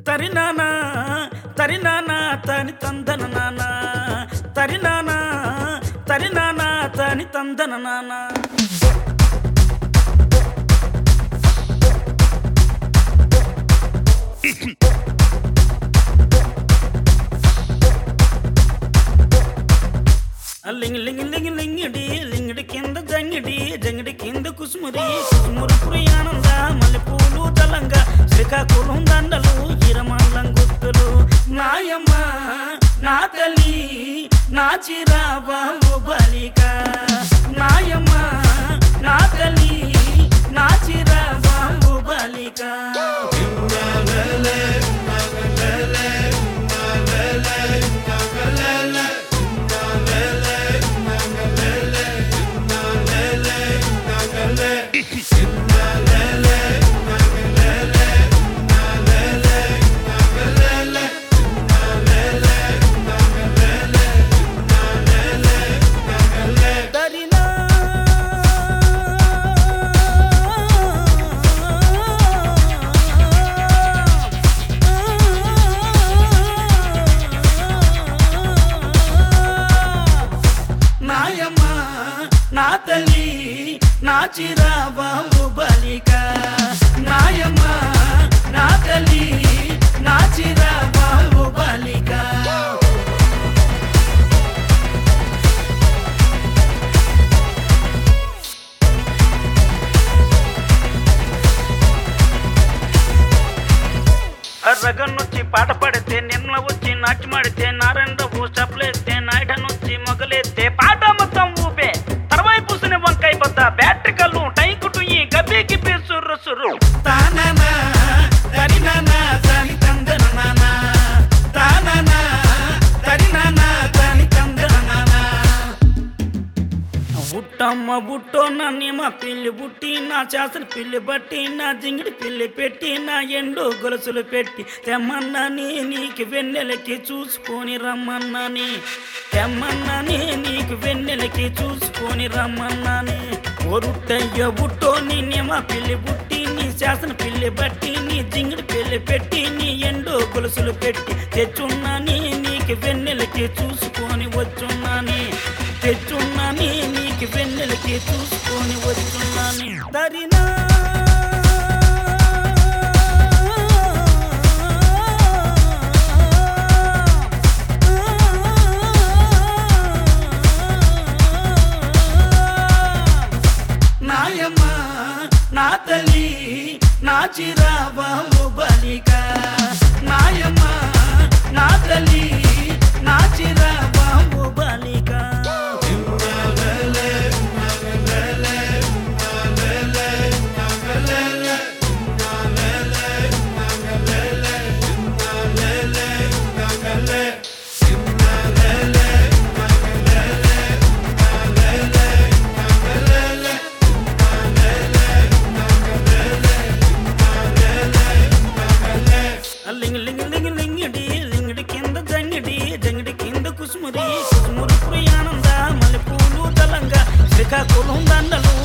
తరినానా తరినానా తని తందన నానా తరినానా తరినానా తని తందన నానా లింగి లింగి లింగి లింగిడి లింగిడి కింద జంగిడి జంగిడి కింద కుసుమురి కుసుమురి పురియానంద మల్లెపూలు తలంగా శ్రీకాకుళం దండలు ఈరమల్లం గుర్తులు నాయమ్మ నా తల్లి నా చిరాబాబు బలిక నాయమ్మ నా తల్లి నా చిరాబాబు బలిక దరినా నాయమ్మ నా తల్లి నా చిరాబాబు బలిక నాయమ్మ నా తల్లి నా చిరాబాబు బలిక రగన్నొచ్చి పాట పాడితే నిన్న వచ్చి నాట్యం ఆడితే నారాయణరావు చప్పలేస్తే నాయుడనొచ్చి మొగలేస్తే పాట మొత్తం ఊపే తర్వాయి పూసిన వంకాయ బద్ద బ్యాటరీ కళ్ళు టైకుటు ఈ గబ్బి గిబ్బి సుర్రు సుర్రు తాననా తరినానా తని తందన నానా తాననా తరినానా తని తందన నానా బుట్టమ్మ బుట్టో నన్ను మా పిల్లి బుట్టి నా చేసిన పిల్లి బట్టి నా జింగిడి పిల్లి పెట్టి నా ఎండు గొలుసులు పెట్టి తెమ్మన్నని నీకు వెన్నెలకి చూసుకొని రమ్మన్నని తెమ్మన్నని నీకు వెన్నెలకి చూసుకొని రమ్మన్నని ఒరుట్టయ్య బుట్టో నిన్నే మా పిల్లి బుట్టి నీ శాసన పిల్లి బట్టి నీ జింగిడి పిల్లి పెట్టి నీ ఎండు గొలుసులు పెట్టి తెచ్చున్నాని నీకు వెన్నెలకి చూసుకొని వచ్చున్నాని తెచ్చున్నాని నీకు వెన్నెలకి చూసుకొని వచ్చున్నాని దరినా నాయమ్మ నా తల్లి నా చిరాబాబు బలిక నాయమ్మ నా తల్లి నా చిరాబాబు బలిక లింగి లింగి లింగి లింగిడి లింగిడి కింద జంగిడి జంగిడి కింద కుసుమురి కుసుమురి పురియానంద మల్లెపూలు తలంగా శ్రీకాకుళం దండలు